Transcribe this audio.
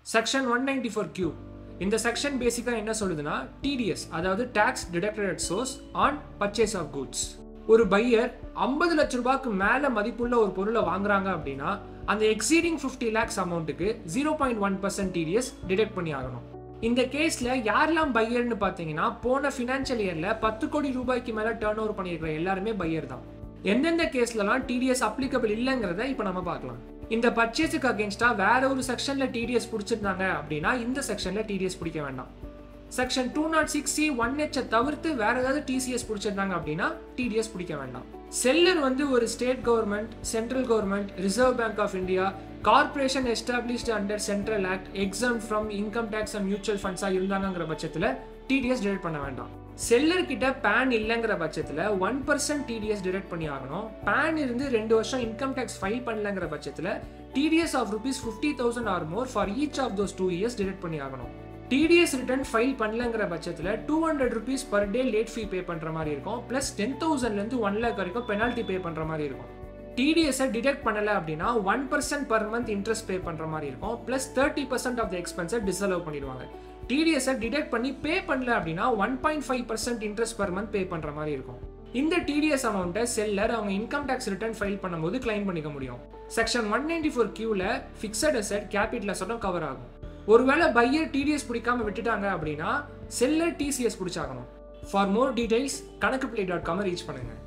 section one ninety four Q இந்த section பேசிக்காக என்ன சொல்லுதுன்னா டிடிஎஸ் அதாவது tax deducted at source on purchase of goods ஒரு பையர் ஐம்பது லட்ச ரூபாய்க்கு மேலே மதிப்புள்ள ஒரு பொருளை வாங்குறாங்க அப்படின்னா அந்த எக்ஸீடிங் ஃபிஃப்டி லேக்ஸ் அமௌண்ட்டுக்கு zero point one percent TDS deduct பண்ணி ஆகணும் இந்த கேஸில் யாரெல்லாம் பையர்னு பார்த்தீங்கன்னா போன ஃபினான்ஷியல் இயரில் பத்து கோடி ரூபாய்க்கு மேலே டேர்ன் ஓவர் பண்ணியிருக்கிற எல்லாருமே பையர் தான் எந்தெந்த கேஸ்லலாம் டிடிஎஸ் அப்ளிகபிள் இல்லைங்கிறத இப்போ நம்ம பார்க்கலாம் இந்த பர்ச்சேஸுக்கு அகேன்ஸ்டா வேற ஒரு செக்ஷன்ல டிடிஎஸ் பிடிச்சிருந்தாங்க அப்படின்னா இந்த செக்ஷன்ல டிடிஎஸ் பிடிக்க வேண்டாம் section two not six C one ஹெச்சை தவிர்த்து வேற ஏதாவது டிசிஎஸ் பிடிச்சிருந்தாங்க அப்படின்னா டிடிஎஸ் பிடிக்க வேண்டாம் செல்லர் வந்து ஒரு state government central government reserve bank of India corporation established under central act exempt from income tax and mutual ஃபண்ட்ஸாக இருந்தாங்கிற பட்சத்தில் டிடிஎஸ் டிடெக்ட் பண்ண வேண்டாம் செல்லர் கிட்ட பேன் இல்லைங்கிற பட்சத்தில் ஒன் பர்சன்ட் டிடிஎஸ் டிடெக்ட் பண்ணி ஆகணும் பேன் இருந்து ரெண்டு வருஷம் இன்கம் டேக்ஸ் ஃபைல் பண்ணலங்கிற பட்சத்தில் TDS of rupees fifty thousand or more for each of those two years deduct பண்ணி ஆகணும் டிடிஎஸ் ரிட்டர்ன் ஃபைல் பண்ணலங்கிற பட்சத்தில் two hundred rupees per day late fee pay பண்ணுற மாதிரி இருக்கும் ப்ளஸ் டென் தௌசண்ட்லேருந்து ஒன் லேக் வரைக்கும் பெனால்ட்டி பே பண்ணுற மாதிரி இருக்கும் டிடிஎஸை டிடெக்ட் பண்ணல அப்படின்னா one percent per month interest pay பண்ணுற மாதிரி இருக்கும் plus thirty percent of the எக்ஸ்பென்ஸை டிசலவ் பண்ணிடுவாங்க டிடிஎஸை டிடெக்ட் பண்ணி பே பண்ணல அப்படின்னா one point five percent interest per month pay பண்ணுற மாதிரி இருக்கும் இந்த டிடிஎஸ் அமௌண்ட்டை செல்லர் அவங்க இன்கம் டேக்ஸ் ரிட்டர்ன் ஃபைல் பண்ணும்போது கிளைம் பண்ணிக்க முடியும் செக்ஷன் ஒன் நைன்டி ஃபோர் கியூவில் ஃபிக்ஸட் அசட் கேபிட்டல் அசட்டும் கவர் ஆகும் ஒருவேளை பையர் டிடிஎஸ் பிடிக்காம விட்டுட்டாங்க அப்படின்னா seller TCS பிடிச்சாகணும் for more details Kanakku Pillai dot காமை reach பண்ணுங்கள்